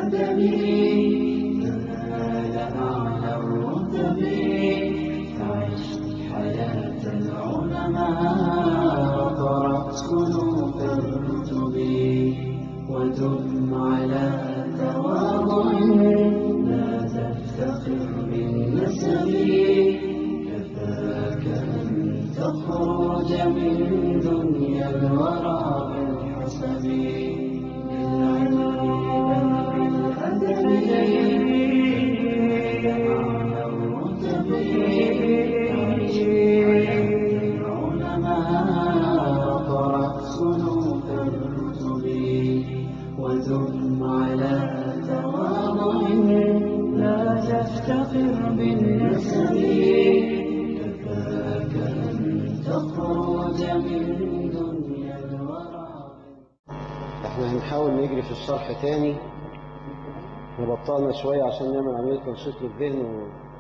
بالأدب تنال أعلى الرتب فعش حياة العلماء وقرأ صنوف الكتب ودم على تواضع لا تفتخر بالنسب كفاك أن تخرج من دنيا الورى بالحسب بالعلم بل بالأدب أعلى الرتب تعيش حياة العلماء وقرأ صنوف الكتب ودم على تواضع لا تفتخر بالنسب كفاك أن تخرج من دنيا الورى احنا هنحاول نجري في الشرح تاني نبطلنا شوية عشان نعمل عملية تنشيط للذهن و...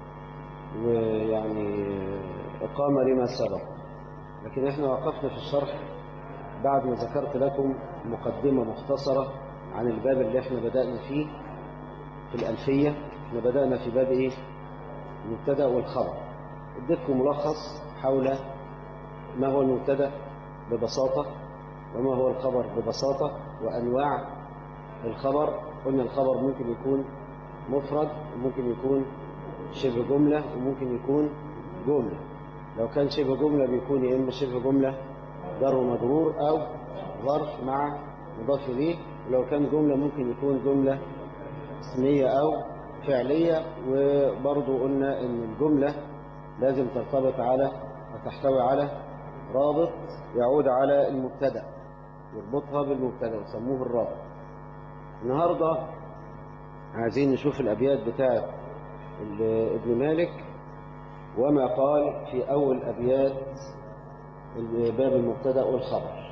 ويعني إقامة لما سبق لكن احنا وقفنا في الشرح بعد ما ذكرت لكم مقدمة مختصرة عن الباب اللي احنا بدأنا فيه في الألفية احنا بدأنا في باب ايه المبتدأ والخبر اديتكم ملخص حول ما هو المبتدأ ببساطة وما هو الخبر ببساطة وأنواع الخبر قلنا الخبر ممكن يكون مفرد وممكن يكون شبه جملة وممكن يكون جملة لو كان شبه جملة بيكون يا إما شبه جملة جر ومجرور أو ظرف مع مضاف إليه ولو كان جملة ممكن يكون جملة اسمية أو فعلية وبرضو قلنا إن الجملة لازم ترتبط على وتحتوي على رابط يعود على المبتدأ يربطها بالمبتدأ يسموه الرابط النهاردة عايزين نشوف الأبيات بتاعت ال- ابن مالك وما قال في أول أبيات باب المبتدأ والخبر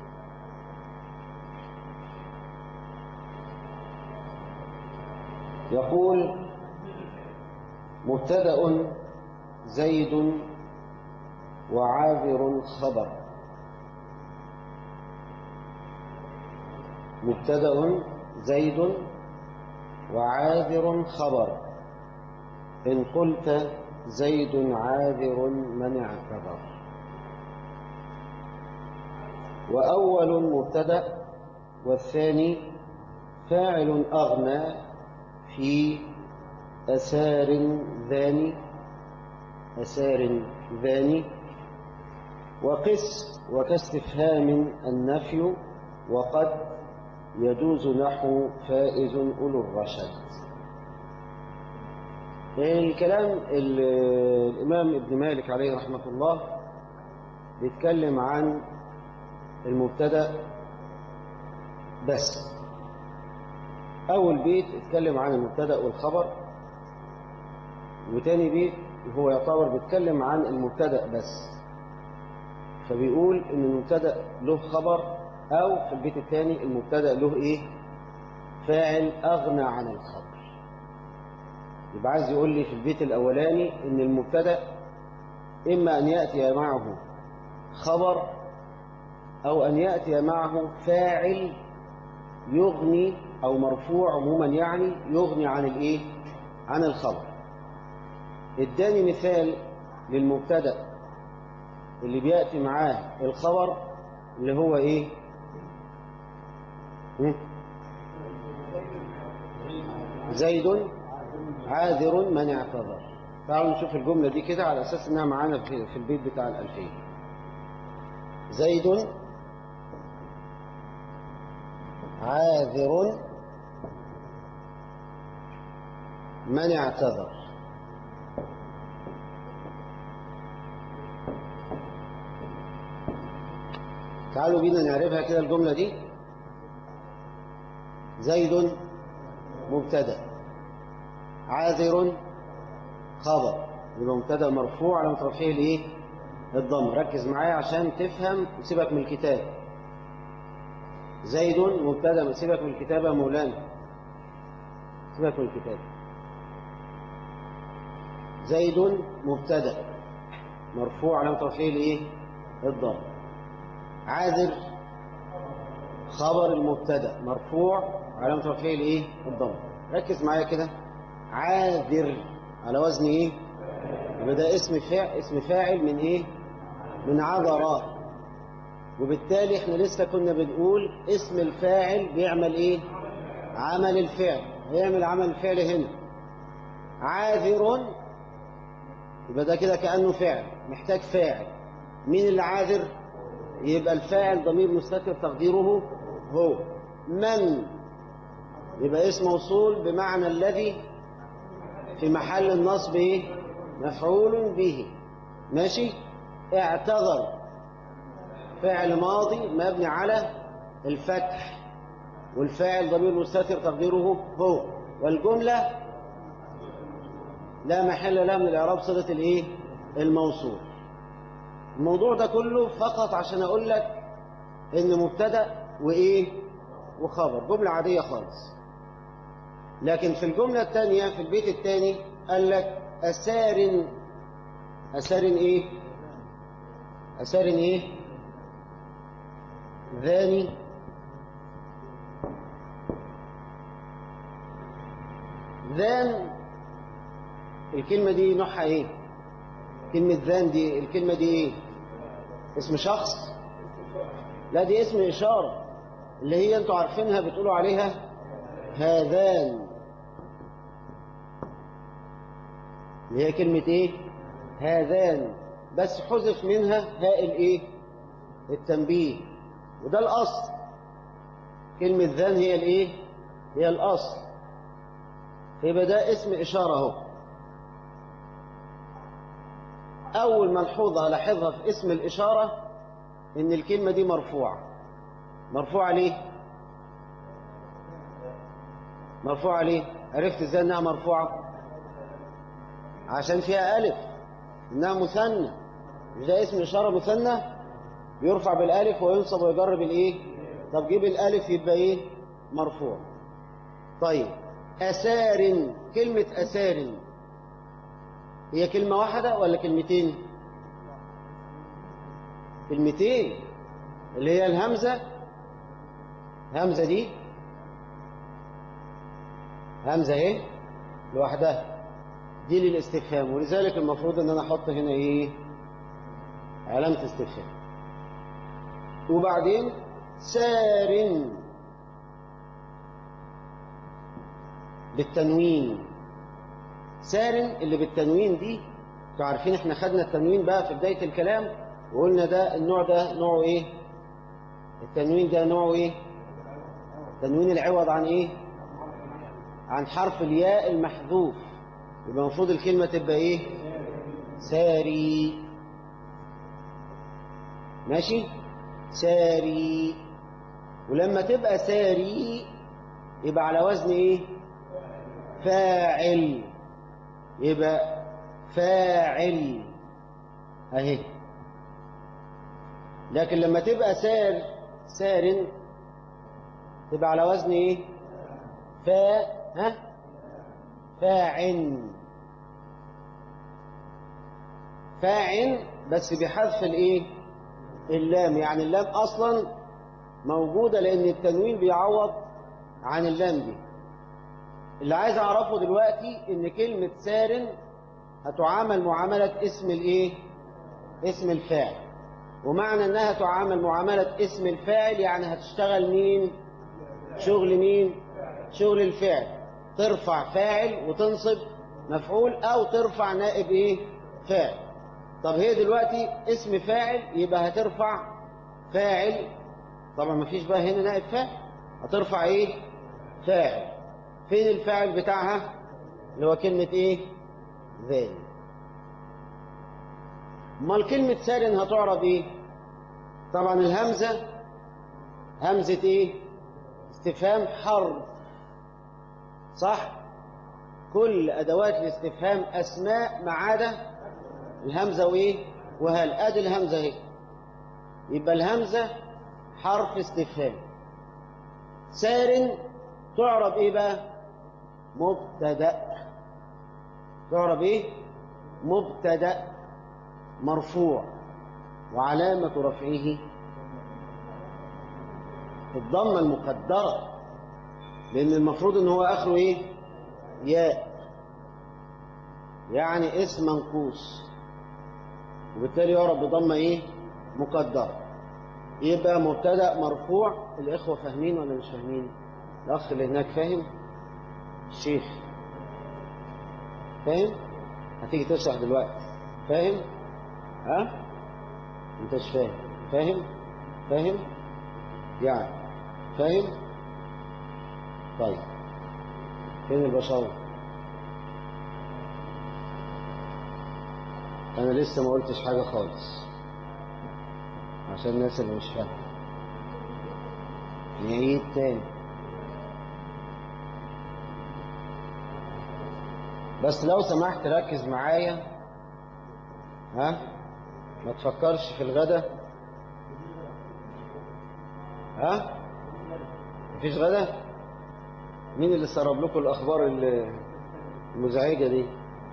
يقول مبتدأ زيد وعاذر خبر مبتدأ زيد وعاذر خبر إن قلت زيد عاذر من اعتذر وأول مبتدأ والثاني فاعل أغنى في أسار ذاني أسار ذاني وقس وكاستفهام النفي وقد يجوز نحو فائز أولو الرشد الكلام ال- الإمام ابن مالك عليه رحمة الله بيتكلم عن المبتدأ بس أول بيت اتكلم عن المبتدأ والخبر وتاني بيت هو يعتبر بيتكلم عن المبتدأ بس فبيقول إن المبتدأ له خبر أو في البيت الثاني المبتدأ له إيه فاعل أغنى عن الخبر يبقى عايز يقول لي في البيت الأولاني إن المبتدأ إما أن يأتي معه خبر أو أن يأتي معه فاعل يغني أو مرفوع عموما يعني يغني عن الإيه عن الخبر اداني مثال للمبتدأ اللي بيأتي معاه الخبر اللي هو إيه هم؟ زيد عاذر من اعتذر تعالوا نشوف الجملة دي كده على أساس إنها معانا في في البيت بتاع الألفية زيد عاذر من اعتذر تعالوا بينا نعرفها كده الجملة دي زيد مبتدأ عاذر خبر يبقى مبتدأ مرفوع على رفعه الايه الضم ركز معايا عشان تفهم وسيبك من الكتاب زيد مبتدأ سيبك من الكتابة يا مولانا سيبك من الكتاب زيد مبتدأ مرفوع على رفعه الايه الضم عاذر خبر المبتدا مرفوع علامة رفعه الايه الضم ركز معايا كده عاذر على وزن ايه يبقى ده اسم فاعل اسم فاعل من ايه من عذرا وبالتالي احنا لسه كنا بنقول اسم الفاعل بيعمل ايه عمل الفعل هيعمل عمل الفعل هنا عاذر يبقى ده كده كأنه فعل محتاج فاعل مين اللي عاذر يبقى الفاعل ضمير مستتر تقديره هو من يبقى اسم موصول بمعنى الذي في محل النصب ايه مفعول به ماشي اعتذر فعل ماضي مبني على الفتح والفاعل ضمير مستتر تقديره هو والجملة لا محل لها من الإعراب صلة الإيه؟ الموصول الموضوع ده كله فقط عشان أقول لك إن مبتدأ وإيه؟ وخبر جملة عادية خالص لكن في الجملة الثانية في البيت الثاني قال لك أسار أسار إيه؟ أسار إيه؟ ذاني ذان الكلمة دي نوعها ايه كلمة ذان دي الكلمة دي ايه اسم شخص لا دي اسم إشارة اللي هي انتوا عارفينها بتقولوا عليها هذان اللي هي كلمة ايه هذان بس حذف منها هاء الايه التنبيه وده الأصل كلمة ذان هي الايه هي الأصل يبقى ده اسم إشارة اهو أول ملحوظة لاحظها في اسم الإشارة إن الكلمة دي مرفوعة مرفوعة ليه؟ مرفوعة ليه؟ عرفت إزاي إنها مرفوعة؟ عشان فيها ألف إنها مثنى مش ده اسم إشارة مثنى بيرفع بالألف وينصب ويجر بالإيه؟ طب جيب الألف يبقى إيه؟ مرفوع طيب أسار كلمة أسار هي كلمة واحدة ولا كلمتين كلمتين اللي هي الهمزة همزة دي همزة اهي لوحدها دي للاستفهام ولذلك المفروض ان انا احط هنا ايه علامة استفهام وبعدين سار بالتنوين سار اللي بالتنوين دي انتوا عارفين احنا خدنا التنوين بقى في بداية الكلام وقلنا ده النوع ده نوعه ايه التنوين ده نوعه ايه تنوين العوض عن ايه عن حرف الياء المحذوف يبقى المفروض الكلمة تبقى ايه ساري ماشي ساري ولما تبقى ساري يبقى على وزن ايه فاعل يبقى فاعل اهي لكن لما تبقى سار سار تبقى على وزن ايه فا ها فاعن فاعن بس بحذف الايه اللام يعني اللام اصلا موجوده لان التنوين بيعوض عن اللام دي اللي عايز اعرفه دلوقتي ان كلمة سار هتعامل معاملة اسم الايه اسم الفاعل ومعنى انها تعامل معاملة اسم الفاعل يعني هتشتغل مين شغل مين شغل الفعل ترفع فاعل وتنصب مفعول او ترفع نائب ايه فاعل طب هي دلوقتي اسم فاعل يبقى هترفع فاعل طبعا مفيش بقى هنا نائب فاعل هترفع ايه فاعل فين الفاعل بتاعها اللي هو كلمة ايه ذال امال كلمة سار هتعرب ايه طبعا الهمزة همزة ايه استفهام حرف صح كل ادوات الاستفهام اسماء ما عدا الهمزة وايه وهل ادي الهمزة اهي يبقى الهمزة حرف استفهام سار تعرب ايه بقى مبتدا تعرب ايه مبتدا مرفوع وعلامة رفعه الضمة المقدرة لأن المفروض إن هو آخره إيه ياء يعني اسم منقوص وبالتالي يعرف بضمة إيه مقدرة يبقى مبتدأ مرفوع الإخوة فاهمين ولا مش فاهمين الأخ اللي هناك فاهم الشيخ فاهم هتيجي تشرح دلوقتي فاهم ها انت مش فاهم فاهم فاهم يعني فاهم طيب فين البشر انا لسه ما قلتش حاجه خالص عشان الناس اللي مش فاهمه نعيد تاني بس لو سمحت ركز معايا ها ما تفكرش في الغدا ها مفيش غدا مين اللي سرب لكم الاخبار ال- المزعجه دي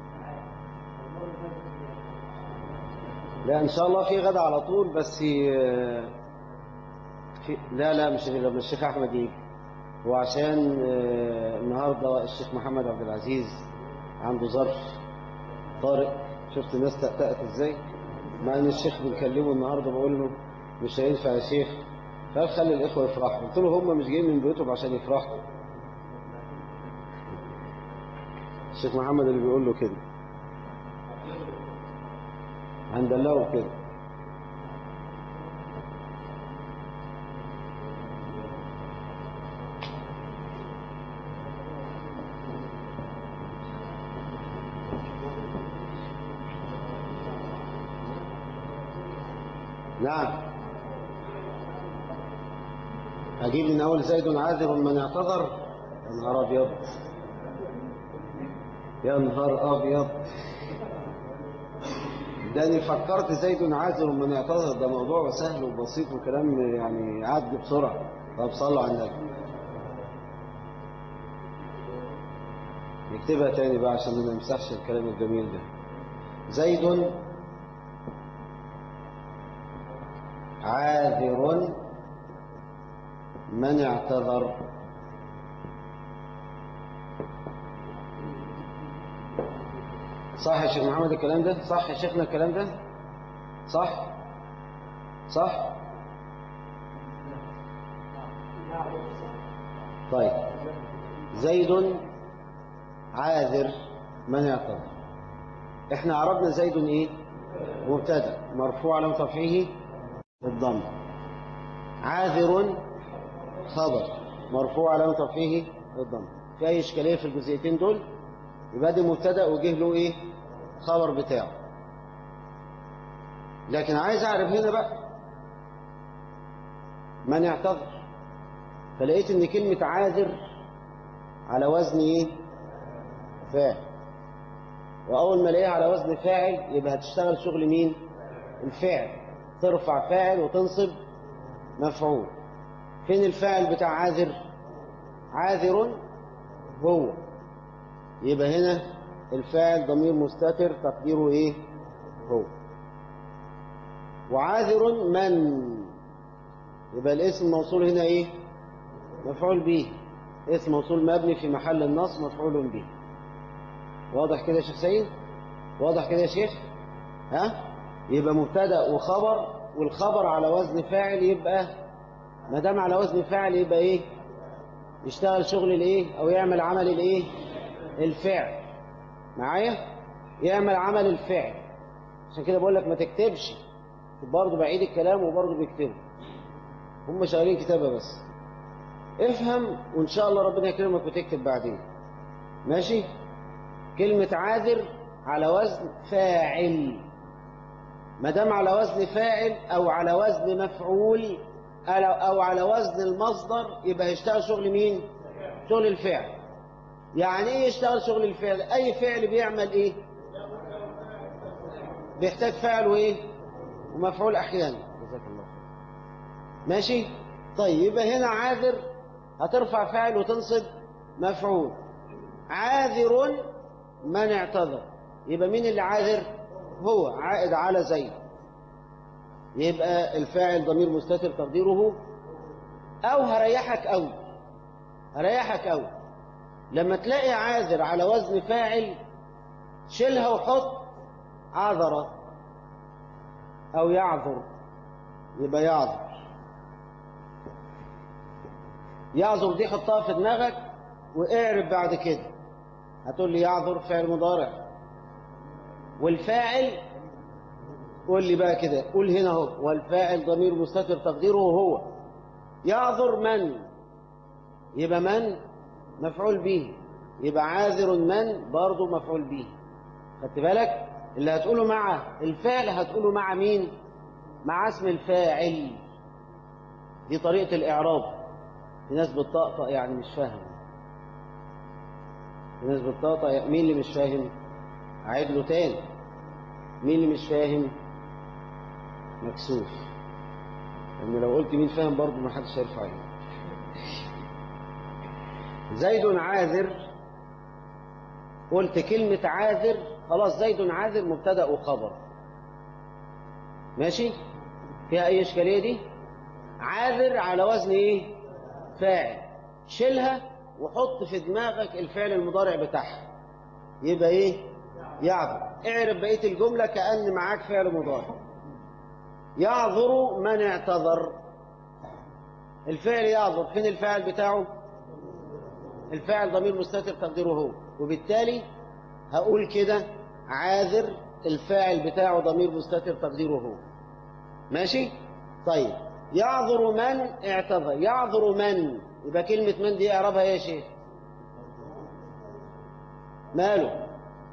لا ان شاء الله في غدا على طول بس آه، في لا لا مش غير الشيخ احمد يجي هو عشان آه، النهارده الشيخ محمد عبد العزيز عنده ظرف طارئ شفت الناس تأتأت ازاي مع ان الشيخ بنكلمه النهارده بقول له مش هينفع يا شيخ قال خلي الاخوه يفرحوا قلت له هم مش جايين من بيوتهم عشان يفرحوا الشيخ محمد اللي بيقول له كده هندلعه كده نعم أجيب من أول زيد عاذر من اعتذر يا نهار أبيض يا نهار أبيض ده أنا فكرت زيد عاذر من اعتذر ده موضوع سهل وبسيط وكلام يعني يعدي بسرعة طب صلوا على النبي نكتبها تاني بقى عشان ما نمسحش الكلام الجميل ده زيد عاذر من اعتذر صح يا شيخ محمد الكلام ده صح يا شيخنا الكلام ده صح صح طيب زيد عاذر من اعتذر احنا عربنا زيد ايه مبتدا مرفوع على رفعه الضم عاذر خبر مرفوع على رفعه الضم في اي اشكاليه في الجزئيتين دول يبقى دي مبتدا وجه له ايه خبر بتاعه لكن عايز اعرف هنا بقى من اعتذر فلقيت ان كلمه عاذر على وزن ايه فاعل واول ما الاقيها على وزن فاعل يبقى هتشتغل شغل مين الفعل ترفع فاعل وتنصب مفعول فين الفاعل بتاع عاذر عاذر هو يبقى هنا الفاعل ضمير مستتر تقديره ايه هو وعاذر من يبقى الاسم الموصول هنا ايه مفعول به اسم موصول مبني في محل النصب مفعول به واضح كده يا شيخ سيد واضح كده يا شيخ ها يبقى مبتدا وخبر والخبر على وزن فاعل يبقى ما دام على وزن فاعل يبقى ايه يشتغل شغل الايه او يعمل عمل الايه الفعل معايا يعمل عمل الفعل عشان كده بقول لك ما تكتبش برضه بعيد الكلام وبرضه بيكتبوا هم شغالين كتابه بس افهم وان شاء الله ربنا يكرمك وتكتب بعدين ماشي كلمة عاذر على وزن فاعل ما دام على وزن فاعل او على وزن مفعول او على وزن المصدر يبقى هيشتغل شغل مين شغل الفعل يعني ايه يشتغل شغل الفعل اي فعل بيعمل ايه بيحتاج فعل وايه ومفعول احيانا جزاك الله خير ماشي طيب يبقى هنا عاذر هترفع فاعل وتنصب مفعول عاذر من اعتذر يبقى مين اللي عاذر هو عائد على زيد يبقى الفاعل ضمير مستتر تقديره أو هريحك أوي هريحك أوي لما تلاقي عاذر على وزن فاعل شيلها وحط عذر أو يعذر يبقى يعذر يعذر دي حطها في دماغك واعرب بعد كده هتقول لي يعذر فعل مضارع والفاعل قول لي بقى كده قول هنا اهو والفاعل ضمير مستتر تقديره هو يعذر من يبقى من مفعول به يبقى عاذر من برضه مفعول به خدت بالك اللي هتقوله مع الفعل هتقوله مع مين مع اسم الفاعل دي طريقة الإعراب في ناس بتطقطق يعني مش فاهم في ناس بتطقطق مين اللي مش فاهم أعيد له تاني مين اللي مش فاهم مكسوف لأن لو قلت مين فاهم برضه ما حدش هيرفع عينه زيد عاذر قلت كلمة عاذر خلاص زيد عاذر مبتدأ وخبر ماشي فيها أي إشكالية دي عاذر على وزن إيه فاعل شيلها وحط في دماغك الفعل المضارع بتاعها يبقى إيه يعذر اعرف بقية الجملة كأن معاك فعل مضارع يعذر من اعتذر الفعل يعذر فين الفاعل بتاعه الفاعل ضمير مستتر تقديره هو وبالتالي هقول كده عاذر الفاعل بتاعه ضمير مستتر تقديره هو ماشي طيب يعذر من اعتذر يعذر من يبقى كلمة من دي اعربها ايه يا شيخ ماله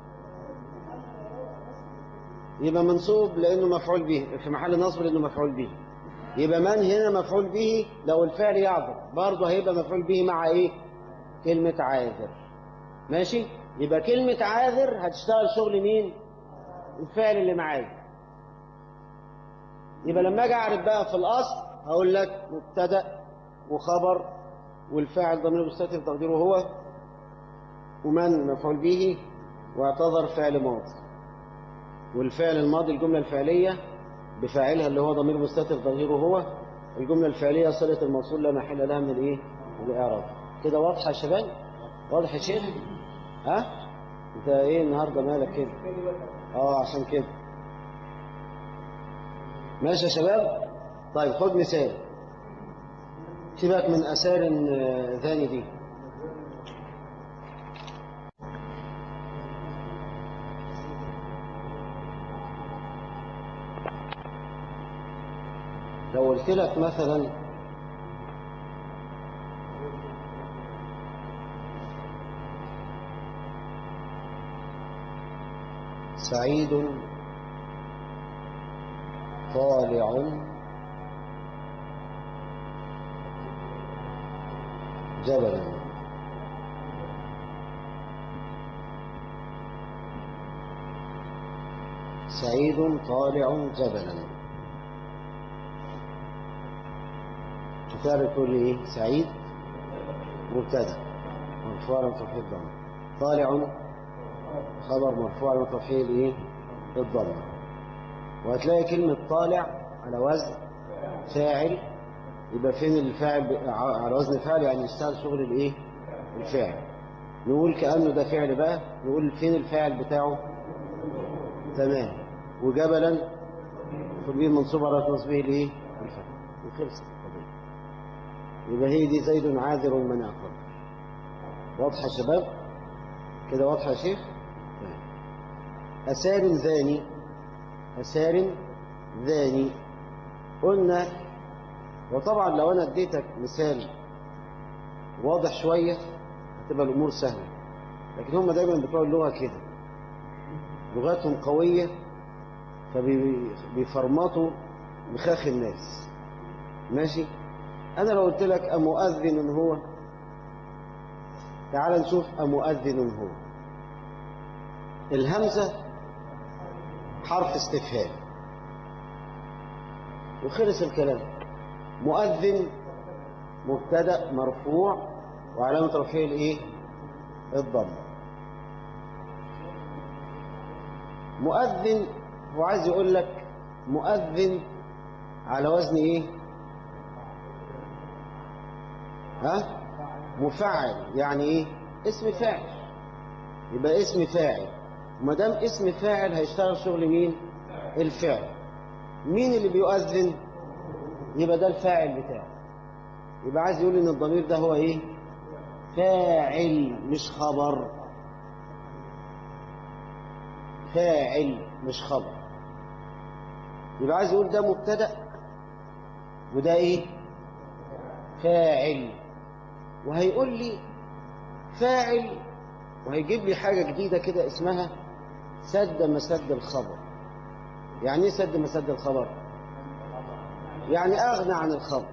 يبقى منصوب لانه مفعول به في محل نصب لانه مفعول به يبقى من هنا مفعول به لو الفعل يعذر برضه هيبقى مفعول به مع ايه كلمة عاذر ماشي يبقى كلمة عاذر هتشتغل شغل مين الفعل اللي معايا يبقى لما اجي اعرف بقى في الاصل هقول لك مبتدا وخبر والفاعل ضمير مستتر تقديره هو ومن مفعول به واعتذر فعل ماضي والفعل الماضي الجملة الفعلية بفاعلها اللي هو ضمير مستتر تقديره هو الجملة الفعلية صلة الموصول لا محل لها من الايه من الاعراب كده واضحة يا شباب واضح يا شيخ ها انت ايه النهارده مالك كده اه عشان كده ماشي يا شباب طيب خد مثال سيبك من اثار ثاني دي لو قلت لك مثلا سعيد طالع جبلا سعيد طالع جبلا تفارق تقول لي ايه سعيد مبتدا مرفوع على تفحيل الضمير طالع خبر مرفوع على تفحيل ايه الضمير وهتلاقي كلمة طالع على وزن فاعل يبقى فين الفاعل ب... على وزن فاعل يعني يشتغل شغل الايه الفاعل نقول كأنه ده فعل بقى نقول فين الفاعل بتاعه تمام وجبلا فبيه منصوب على تصبيه الايه الفاعل وخلصت القضية يبقى هي دي زيد عاذر من أقل واضحة يا شباب كده واضحة يا شيخ طيب. أسار ذاني أسار ذاني قلنا وطبعا لو أنا اديتك مثال واضح شوية هتبقى الأمور سهلة لكن هم دايما بتوع اللغة كده لغتهم قوية فبيفرمطوا مخاخ الناس ماشي أنا لو قلت لك أمؤذن هو تعال نشوف أمؤذن هو الهمزة حرف استفهام وخلص الكلام مؤذن مبتدا مرفوع وعلامة رفعه الايه الضم مؤذن هو عايز يقول لك مؤذن على وزن ايه ها مفعل يعني ايه اسم فاعل يبقى اسم فاعل وما دام اسم فاعل هيشتغل شغل مين الفعل مين اللي بيؤذن يبقى ده الفاعل بتاعه يبقى عايز يقول ان الضمير ده هو ايه فاعل مش خبر فاعل مش خبر يبقى عايز يقول ده مبتدا وده ايه فاعل وهيقول لي فاعل وهيجيب لي حاجة جديدة كده اسمها سد مسد الخبر يعني ايه سد مسد الخبر يعني اغنى عن الخبر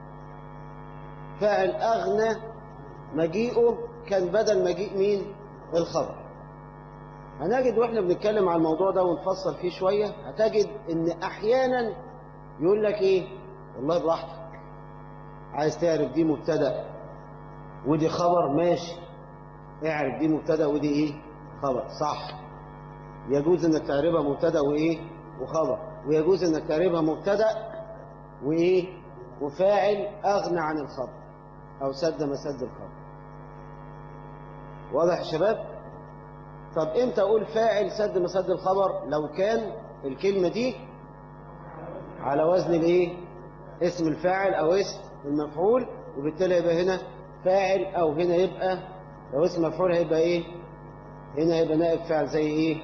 فاعل اغنى مجيئه كان بدل مجيء مين الخبر هنجد واحنا بنتكلم عن الموضوع ده ونفصل فيه شوية هتجد ان احيانا يقول لك ايه والله براحتك عايز تعرف دي مبتدا ودي خبر ماشي اعرف دي مبتدا ودي ايه خبر صح يجوز انك تعرفها مبتدا وايه وخبر ويجوز انك تعرفها مبتدا وايه وفاعل اغنى عن الخبر او سد مسد الخبر واضح يا شباب طب امتى اقول فاعل سد مسد الخبر لو كان الكلمه دي على وزن الايه اسم الفاعل او اسم المفعول وبالتالي يبقى هنا فاعل او هنا يبقى لو اسم مفعول هيبقى ايه هنا هيبقى نائب فاعل زي ايه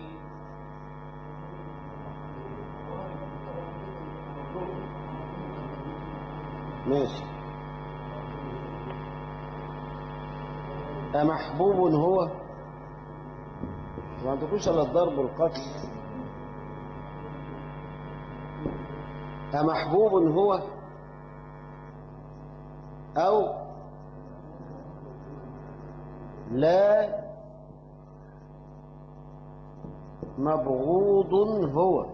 ماشي أمحبوب هو ما عندكوش الا الضرب والقتل أمحبوب هو أو لا مبغوض هو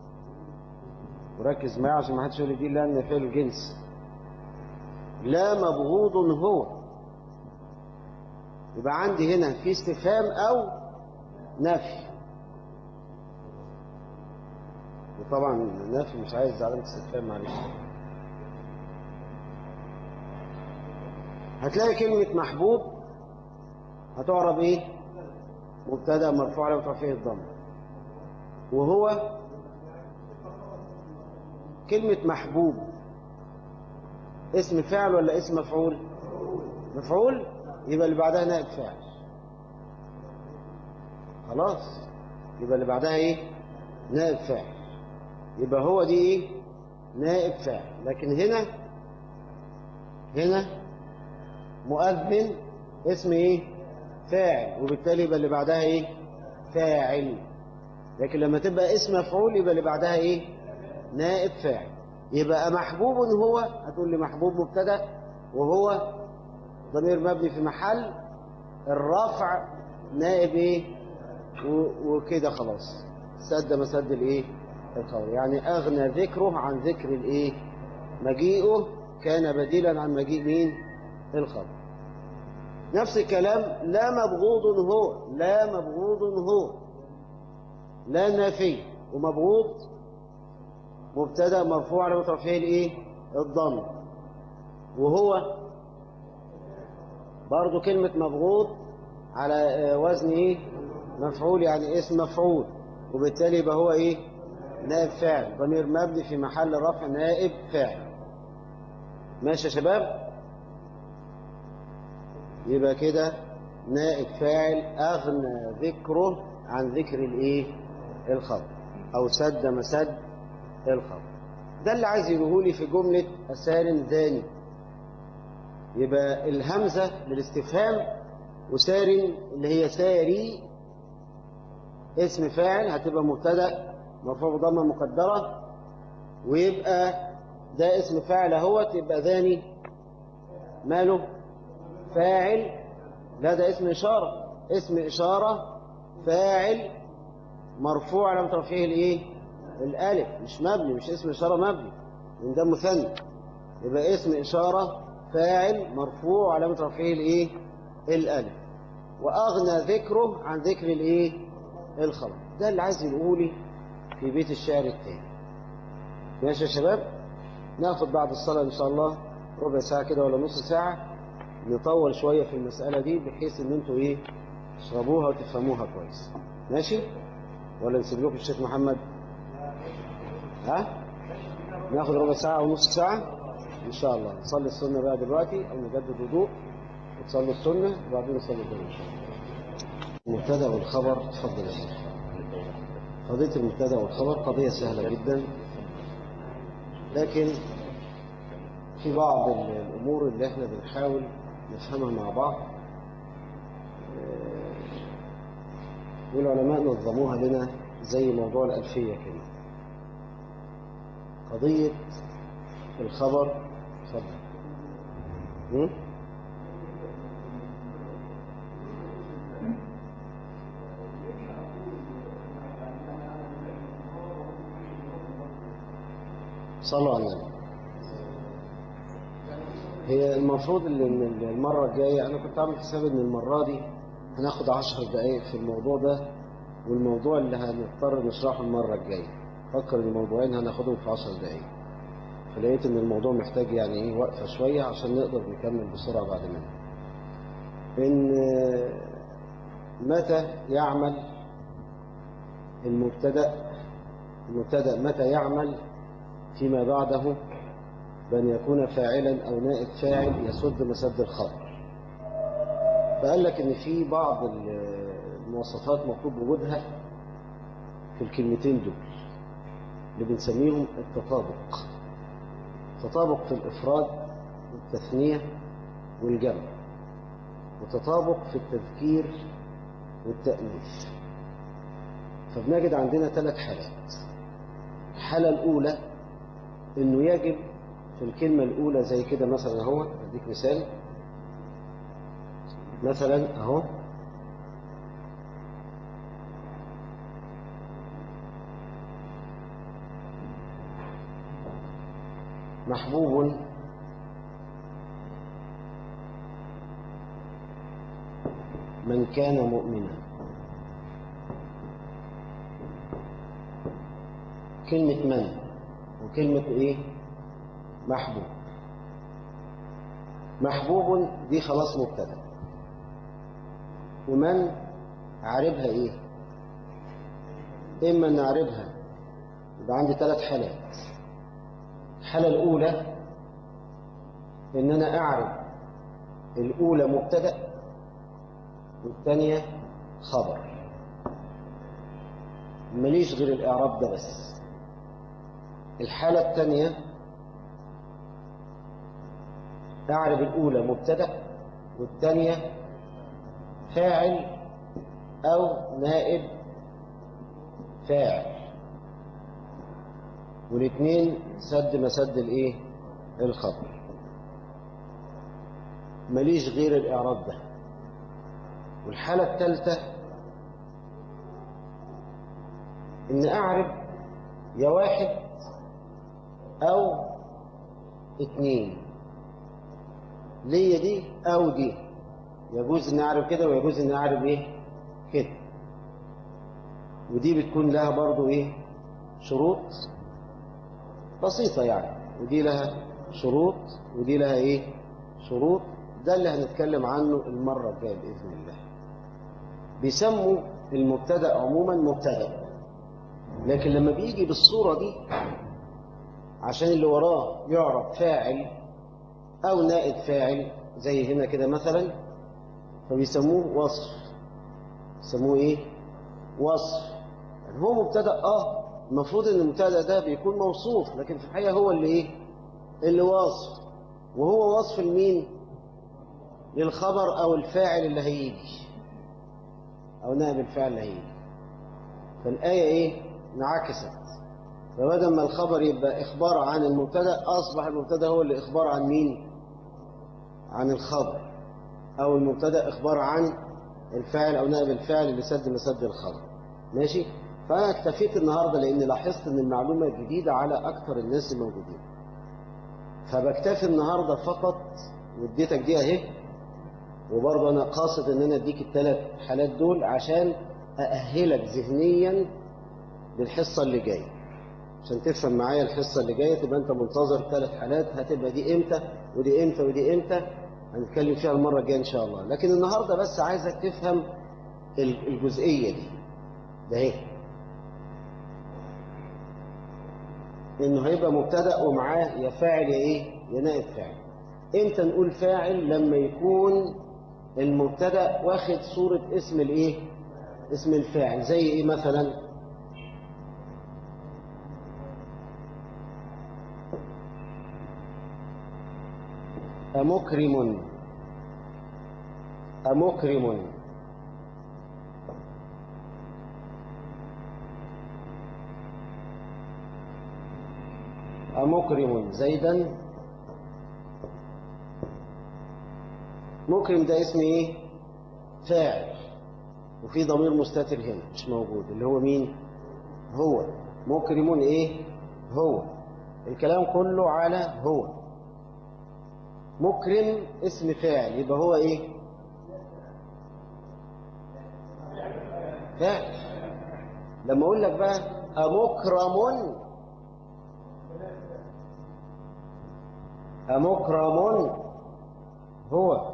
وركز معايا عشان ما حدش يقول لي دي لان فعل الجنس لا مبغوض هو يبقى عندي هنا في استفهام او نفي وطبعا نفي مش عايز علامه استفهام معلش هتلاقي كلمه محبوب هتعرب ايه مبتدا مرفوع على وترفع فيه الضم وهو كلمة محبوب اسم فاعل ولا اسم مفعول مفعول يبقى اللي بعدها نائب فاعل خلاص يبقى اللي بعدها ايه نائب فاعل يبقى هو دي ايه نائب فاعل لكن هنا هنا مؤذن اسم ايه فاعل وبالتالي يبقى اللي بعدها ايه فاعل لكن لما تبقى اسم مفعول يبقى اللي بعدها ايه نائب فاعل يبقى محبوب هو هتقول لي محبوب مبتدا وهو ضمير مبني في محل الرفع نائب ايه وكده خلاص سد مسد الايه الخبر يعني اغنى ذكره عن ذكر الايه مجيئه كان بديلا عن مجيء مين الخبر نفس الكلام لا مبغوض هو لا مبغوض هو لا نافي ومبغوض مبتدا مرفوع على رفعه الايه الضم وهو برضو كلمة مبغوض على وزن ايه مفعول يعني اسم مفعول وبالتالي يبقى هو ايه نائب فاعل ضمير مبني في محل رفع نائب فاعل ماشي يا شباب يبقى كده نائب فاعل أغنى ذكره عن ذكر الإيه الخبر أو سد مسد الخبر ده اللي عايز يقوله لي في جملة أسار ذاني يبقى الهمزة للاستفهام وسار اللي هي ساري اسم فاعل هتبقى مبتدا مرفوع بضمه مقدره ويبقى ده اسم فاعل اهوت يبقى ذاني ماله فاعل لا ده اسم إشارة اسم إشارة فاعل مرفوع على رفعه الإيه الألف مش مبني مش اسم إشارة مبني من ده مثنى يبقى اسم إشارة فاعل مرفوع على رفعه الإيه الألف وأغنى ذكره عن ذكر الإيه الخبر ده اللي عايز يقولي في بيت الشعر التاني ماشي يا شباب ناخد بعد الصلاة إن شاء الله ربع ساعة كده ولا نص ساعة نطول شوية في المسألة دي بحيث ان انتوا ايه تشربوها وتفهموها كويس ماشي ولا نسيب لكم الشيخ محمد ها ناخد ربع ساعة ونص ساعة ان شاء الله نصلي السنة بقى دلوقتي او نجدد وضوء وتصلي السنة وبعدين نصلي الظهر ان شاء الله المبتدا والخبر اتفضل يا شيخ قضية المبتدا والخبر قضية سهلة جدا لكن في بعض الأمور اللي احنا بنحاول نفهمها مع بعض آه، والعلماء نظموها لنا زي موضوع الألفية كده قضية الخبر اتفضل م? صلوا على النبي هي المفروض ان إن المرة الجاية انا كنت عامل حساب ان المرة دي هناخد عشر دقايق في الموضوع ده والموضوع اللي هنضطر نشرحه المرة الجاية فكر ان الموضوعين هناخدهم في عشر دقايق فلقيت ان الموضوع محتاج يعني ايه وقفة شوية عشان نقدر نكمل بسرعة بعد منه ان متى يعمل المبتدأ المبتدأ متى يعمل فيما بعده بأن يكون فاعلا أو نائب فاعل يسد مسد الخبر فقال لك إن في بعض المواصفات مطلوب وجودها في الكلمتين دول اللي بنسميهم التطابق تطابق في الإفراد والتثنية والجمع وتطابق في التذكير والتأنيث فبنجد عندنا ثلاث حالات الحالة الأولى إنه يجب في الكلمة الأولى زي كده مثلا أهو أديك مثال مثلا أهو محبوب من كان مؤمنا كلمة من وكلمة إيه محبوب محبوب دي خلاص مبتدا ومن عاربها ايه اما نعربها يبقى عندي ثلاث حالات الحالة الأولى إن أنا أعرف الأولى مبتدأ والثانية خبر ماليش غير الإعراب ده بس الحالة الثانية أعرف الأولى مبتدأ والثانية فاعل أو نائب فاعل والاثنين سد مسد الايه الخبر ماليش غير الاعراب ده والحالة الثالثة ان اعرف يا واحد او اتنين ليا دي او دي يجوز ان اعرف كده ويجوز ان اعرف ايه كده ودي بتكون لها برضو ايه شروط بسيطة يعني ودي لها شروط ودي لها ايه شروط ده اللي هنتكلم عنه المرة الجاية بإذن الله بيسموا المبتدأ عموما مبتدأ لكن لما بيجي بالصورة دي عشان اللي وراه يعرف فاعل أو نائب فاعل زي هنا كده مثلا فبيسموه وصف يسموه ايه وصف يعني هو مبتدأ اه المفروض ان المبتدا ده بيكون موصوف لكن في الحقيقه هو اللي ايه اللي واصف وهو وصف لمين للخبر او الفاعل اللي هيجي او نائب الفاعل اللي هيجي فالايه ايه انعكست فبدل ما الخبر يبقى اخبار عن المبتدا اصبح المبتدا هو اللي اخبار عن مين عن الخبر او المبتدا اخبار عن الفاعل او نائب الفاعل اللي سد مسد الخبر ماشي فأنا اكتفيت النهاردة لأني لاحظت أن المعلومة جديدة على أكثر الناس الموجودين فبكتفي النهاردة فقط واديتك دي أهي وبرضه أنا قاصد أن أنا أديك الثلاث حالات دول عشان أأهلك ذهنيا للحصة اللي جاية عشان تفهم معايا الحصة اللي جاية تبقى أنت منتظر ثلاث حالات هتبقى دي إمتى ودي إمتى ودي إمتى هنتكلم فيها المرة الجاية إن شاء الله لكن النهاردة بس عايزك تفهم ال- الجزئية دي ده اهي إنه هيبقى مبتدأ ومعاه يا فاعل يا إيه يا نائب فاعل إمتى نقول فاعل لما يكون المبتدأ واخد صورة اسم الإيه اسم الفاعل زي إيه مثلا أمكرم أمكرم أمكرم زيدا مكرم ده اسم ايه فاعل وفي ضمير مستتر هنا مش موجود اللي هو مين هو مكرم ايه هو الكلام كله على هو مكرم اسم فاعل يبقى هو ايه فاعل لما اقول لك بقى امكرم امكرم هو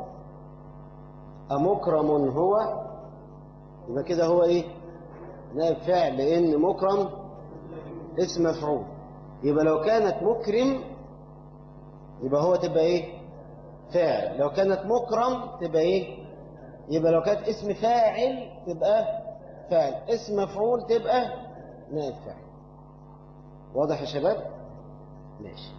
امكرم هو يبقى كده هو ايه نائب فاعل لان مكرم اسم مفعول يبقى لو كانت مكرم يبقى هو تبقى ايه فاعل لو كانت مكرم تبقى ايه يبقى لو كانت اسم فاعل تبقى فاعل اسم مفعول تبقى نائب فاعل واضح يا شباب ماشي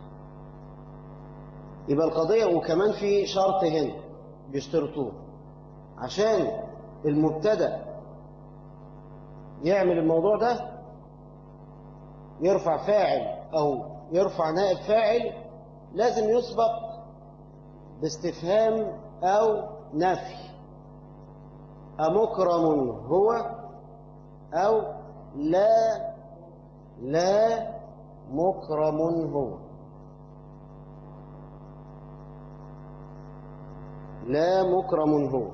يبقى القضية وكمان في شرط هنا بيشترطوه عشان المبتدأ يعمل الموضوع ده يرفع فاعل أو يرفع نائب فاعل لازم يسبق باستفهام أو نفي أمكرم هو أو لا لا مكرم هو لا مكرم هو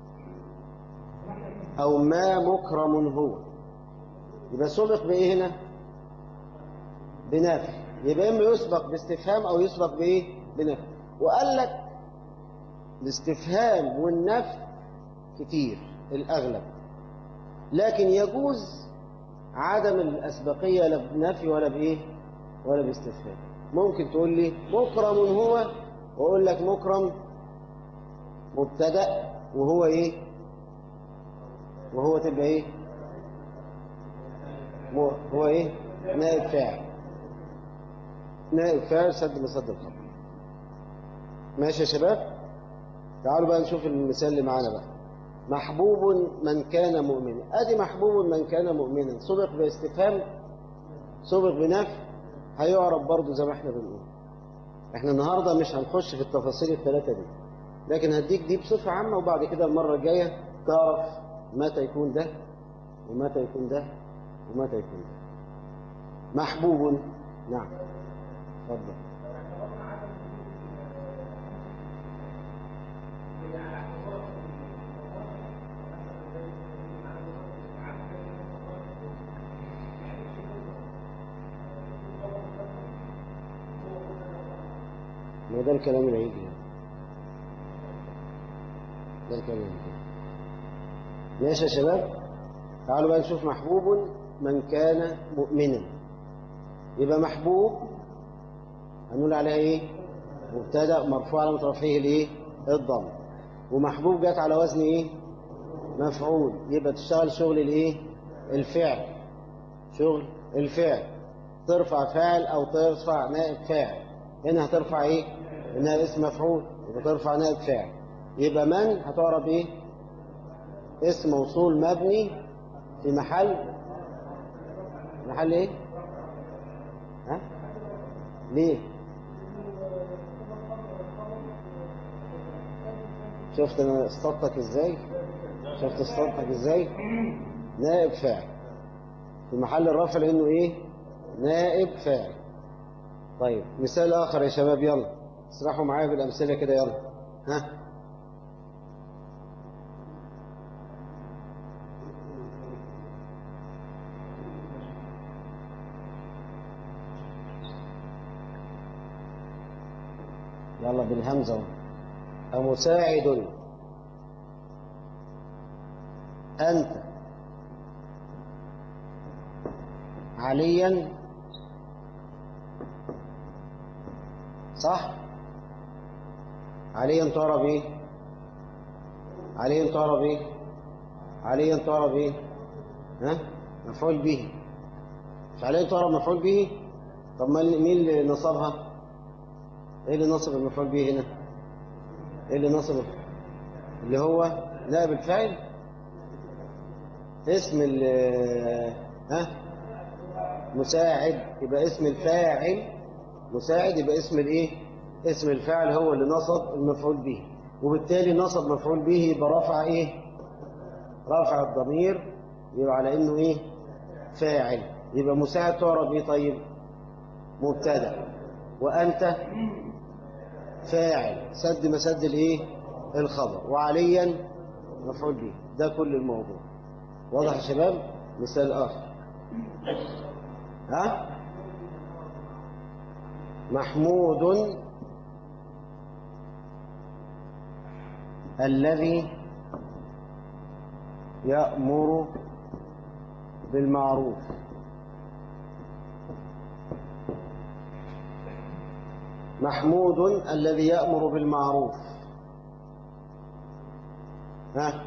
أو ما مكرم هو يبقى سبق بإيه هنا بنفي يبقى إما يسبق باستفهام أو يسبق بإيه بنفي وقال لك الاستفهام والنفي كتير الأغلب لكن يجوز عدم الأسبقية لا بنفي ولا بإيه ولا باستفهام ممكن تقول لي مكرم هو وأقول لك مكرم مبتدأ وهو ايه وهو تبقى ايه مو- هو ايه نائب فاعل نائب فاعل سد مصد الخط ماشي يا شباب تعالوا بقى نشوف المثال اللي معانا بقى محبوب من كان مؤمنا ادي محبوب من كان مؤمنا سبق باستفهام سبق بنفي هيعرف برضه زي ما احنا بنقول احنا النهارده مش هنخش في التفاصيل الثلاثه دي لكن هديك دي بصفة عامة وبعد كده المرة الجاية تعرف متى يكون ده ومتى يكون ده ومتى يكون ده محبوب نعم اتفضل ما ده الكلام اللي هيجي ده الكلام اللي هيجي ماشي يا شباب تعالوا بقى نشوف محبوب من كان مؤمنا يبقى محبوب هنقول عليها ايه مبتدا مرفوع على رفعه الايه الضم ومحبوب جت على وزن ايه مفعول يبقى تشتغل شغل الايه الفعل شغل الفعل ترفع فاعل او ترفع نائب فاعل هنا هترفع ايه هنا اسم مفعول يبقى ترفع نائب فاعل يبقى من هتعرف ايه اسم موصول مبني في محل محل ايه ها ليه شفت انا اصطدتك ازاي شفت اصطدتك ازاي نائب فاعل في محل الرفع لانه ايه نائب فاعل طيب مثال اخر يا شباب يلا اسرحوا معايا بالامثله كده يلا ها يلا بالهمزه اهو. أمساعد أنت عليا صح عليا تعرب ايه عليا تعرب ايه عليا تعرب ايه ها مفعول به مش عليا تعرب مفعول به طب ما مين اللي نصبها ايه اللي نصب المفعول به هنا ايه اللي نصب اللي هو نائب الفاعل اسم ال ها مساعد يبقى اسم الفاعل مساعد يبقى اسم الايه اسم الفاعل هو اللي نصب المفعول به وبالتالي نصب مفعول به يبقى رفع ايه رفع الضمير يبقى على انه ايه فاعل يبقى مساعد تعرف ايه طيب مبتدا وانت فاعل سد مسد الايه الخبر وعليا مفعول به ده كل الموضوع واضح يا شباب مثال اخر ها محمود الذي يأمر بالمعروف محمود الذي يأمر بالمعروف ها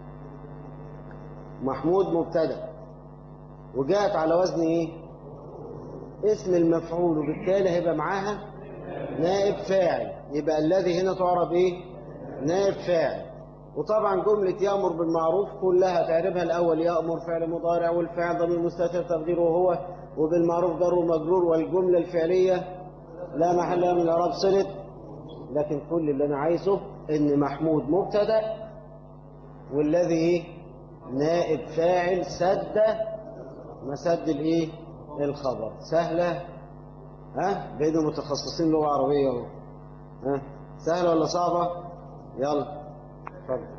محمود مبتدا وجاءت على وزن ايه اسم المفعول وبالتالي هيبقى معاها نائب فاعل يبقى الذي هنا تعرف ايه نائب فاعل وطبعا جملة يأمر بالمعروف كلها تعرفها الأول يأمر فعل مضارع والفعل ضمير مستتر تقديره هو وبالمعروف جر ومجرور والجملة الفعلية لا محل لها من الإعراب صلت لكن كل اللي أنا عايزه إن محمود مبتدأ والذي إيه نائب فاعل سد مسد الإيه الخبر سهلة ها بين متخصصين لغة عربية اهو ها سهلة ولا صعبة يلا اتفضل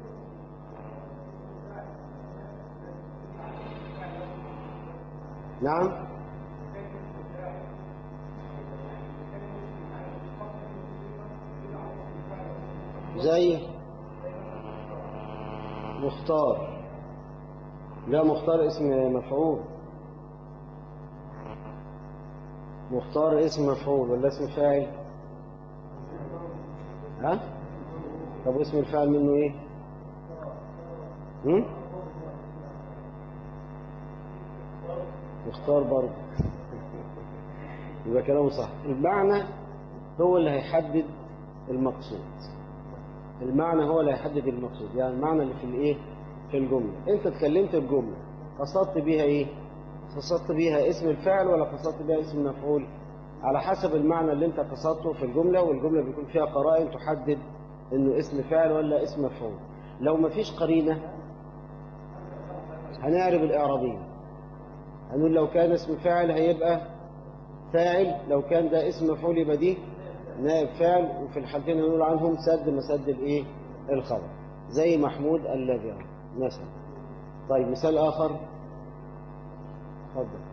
نعم زي مختار لا مختار اسم مفعول مختار اسم مفعول ولا اسم فاعل ها طب اسم الفاعل منه ايه هم؟ مختار برضه يبقى كلامه صح المعنى هو اللي هيحدد المقصود المعنى هو اللي هيحدد المقصود يعني المعنى اللي في الايه في الجملة انت اتكلمت بجملة قصدت بيها ايه قصدت بيها اسم الفاعل ولا قصدت بيها اسم المفعول على حسب المعنى اللي انت قصدته في الجملة والجملة بيكون فيها قرائن تحدد انه اسم فاعل ولا اسم مفعول لو ما فيش قرينة هنعرف الإعرابية هنقول لو كان اسم فاعل هيبقى فاعل لو كان ده اسم مفعول يبقى دي نائب فاعل وفي الحالتين هنقول عنهم سد مسد الايه الخبر زي محمود الذي مثلا طيب مثال آخر اتفضل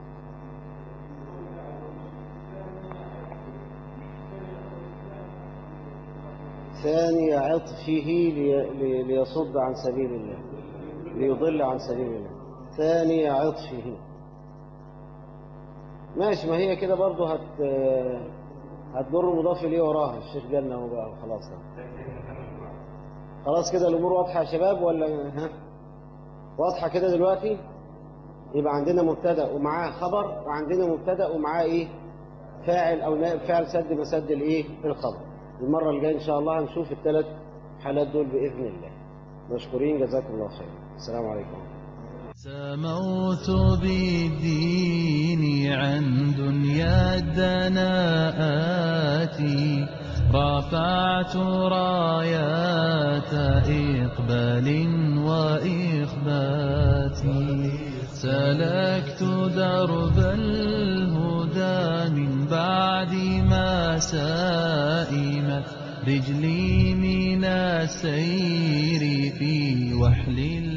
ثاني عطفه لي- لي- ليصد عن سبيل الله ليضل عن سبيل الله ثاني عطفه ماشي ما هي كده برضه هت هتضر مضاف اليه وراها الشيخ جالنا هو بقى خلاص خلاص كده الامور واضحه يا شباب ولا ها واضحه كده دلوقتي يبقى عندنا مبتدا ومعاه خبر وعندنا مبتدا ومعاه ايه فاعل او نائب فاعل سد مسد الايه الخبر المره الجايه ان شاء الله هنشوف الثلاث حالات دول باذن الله مشكورين جزاكم الله خير السلام عليكم سموت بالدين عن دنيا الدناءات رفعت رايات إقبال وإخبات سلكت درب الهدى من بعد ما سائمت رجلي من السير في وحل